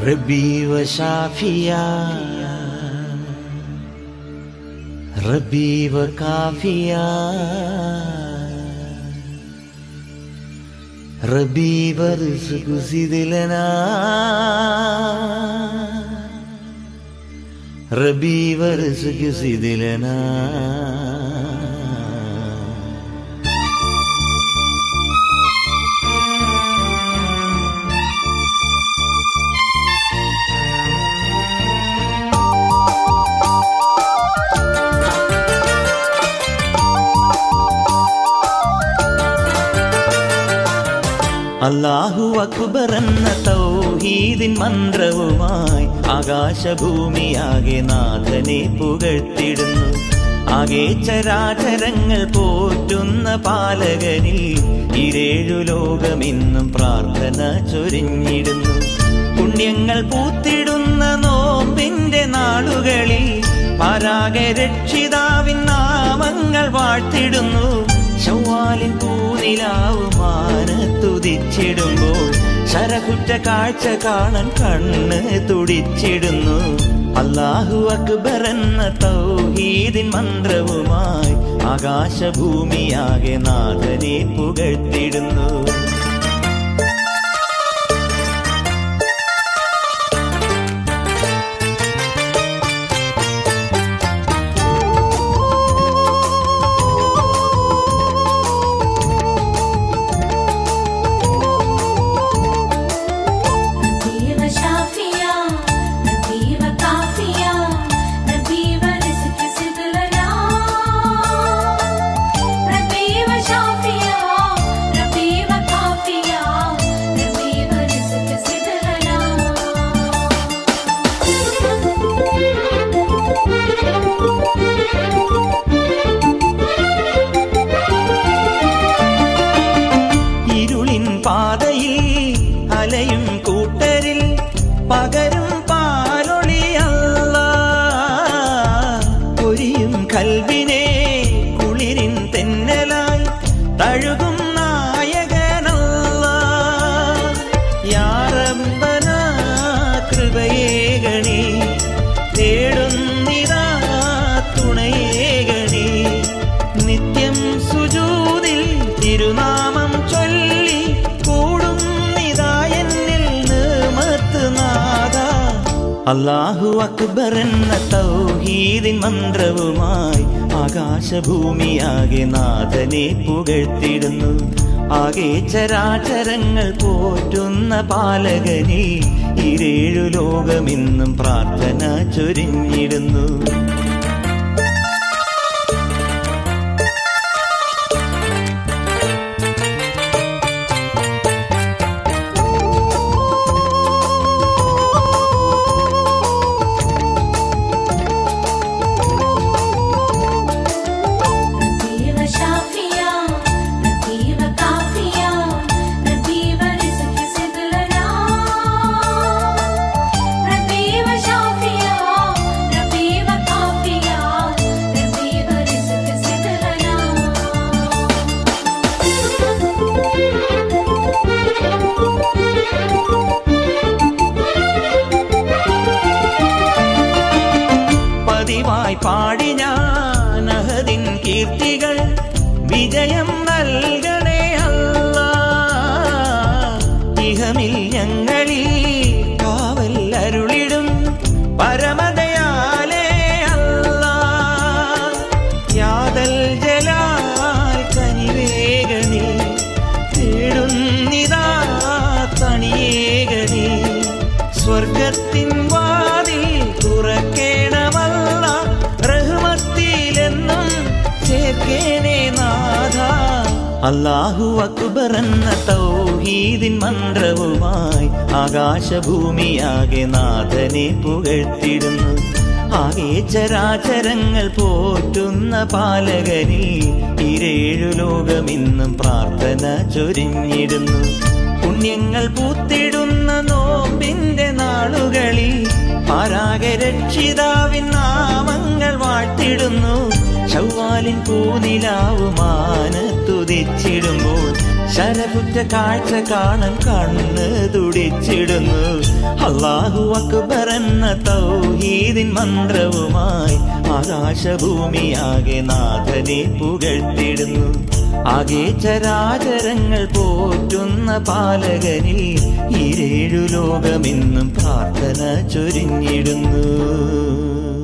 ربي وشافيا ربي وكافيا ربي وارزق زد لنا ربي وارزق زد لنا അല്ലാഹു അക്ബർ എന്ന തൗഹീദിൻ മന്ത്രവുമായി ആകാശഭൂമിയാകെ നാഥനെ പുകഴ്ത്തിടുന്നു ആകെ ചരാചരങ്ങൾ പോറ്റുന്ന പാലകനിൽ ഇരേഴു ലോകമെന്നും പ്രാർത്ഥന ചൊരിഞ്ഞിടുന്നു പുണ്യങ്ങൾ പൂത്തിടുന്ന നോമ്പിന്റെ നാളുകളിൽ പരാഗ രക്ഷിതാവിൻ നാമങ്ങൾ വാഴ്ത്തിടുന്നു ശൗവാലിൻ പൂനിലാവ് മാനത്തുതിച്ചിടുമ്പോൾ ശരകുറ്റ കാഴ്ച കാണാൻ കണ്ണ് തുടിച്ചിടുന്നു അല്ലാഹു അക്ബർ എന്ന തൗഹീദിൻ മന്ത്രവുമായി ആകാശഭൂമിയാകെ നാഥനെ പുകഴ്ത്തിടുന്നു نبي وشافيا نبي وكافيا نبي ورزق زد لنا نبي وشافيا نبي وكافيا نبي ورزق زد ഇരുളിൻ പാതയിൽ അലയും കൂട്ടരിൽ പകരും പാലൊളിയല്ല പൊരിയും കൽവിനെ കുളിരിൻ തെന്നലായി തഴുകും നായകനല്ല യാറമ്പന കൃപയേകണി തേടുന്നിതാ തുണയേകണി നിത്യം സുജൂതിൽ തിരുനാമം ചൊല്ലി കൂടും നിതായെന്നിൽ നിർമത്ത് നാഥ അല്ലാഹു അക്ബർ എന്ന തൗഹീദിൻ മന്ത്രവുമായി ആകാശഭൂമിയാകെ നാഥനെ പുകഴ്ത്തിടുന്നു ആകെ ചരാചരങ്ങൾ പോറ്റുന്ന പാലകനെ ഇരേഴു ലോകമെന്നും പ്രാർത്ഥന ചൊരിഞ്ഞിടുന്നു نبي وشافيا نبي وكافيا نبي ورزق زد لنا نبي وشافيا نبي وكافيا نبي ورزق زد പതിവായി പാടി ഞാൻ അഹദിൻ കീർത്തികൾ വിജയം നൽകണേ അല്ല ഇഹമിൽ ഞങ്ങളിൽ കാവൽ അരുളിടും പരമതയാലേ അല്ല യാതൽ ജലാൽ കനിവേഗണി തേടുന്നിതാ തണിയേകണി സ്വർഗത്തിൻ വാതിൽ തുറക്കേണമല്ല റഹ്മത്തിലെന്നും ചേർക്കേണേ നാഥ അല്ലാഹു അക്ബർ എന്ന തൗഹീദിൻ മന്ത്രവുമായി ആകാശഭൂമിയാകെ നാഥനെ പുകഴ്ത്തിടുന്നു ആകെ ചരാചരങ്ങൾ പോറ്റുന്ന പാലകനിൽ ഇരേഴു ലോകമെന്നും പ്രാർത്ഥന ചൊരിഞ്ഞിടുന്നു പുണ്യങ്ങൾ പൂത്തിടുന്ന നോമ്പിന്റെ നാളുകളിൽ പാരാഗ രക്ഷിതാവിൻ നാമങ്ങൾ വാഴ്ത്തിടുന്നു ശൗവാലിൻ പൂനിലാവുമാനത്തുതിച്ചിടുമ്പോൾ ശരപുറ്റ കാഴ്ച കാണാൻ കണ്ണ് തുടിച്ചിടുന്നു അള്ളാഹു അക്ബർ എന്ന തൗഹീദിൻ മന്ത്രവുമായി ആകാശഭൂമിയാകെ നാഥനെ പുകഴ്ത്തിടുന്നു ആകെ ചരാചരങ്ങൾ പോറ്റുന്ന പാലകനിൽ ഇരേഴു ലോകമെന്നും പ്രാർത്ഥന ചൊരിഞ്ഞിടുന്നു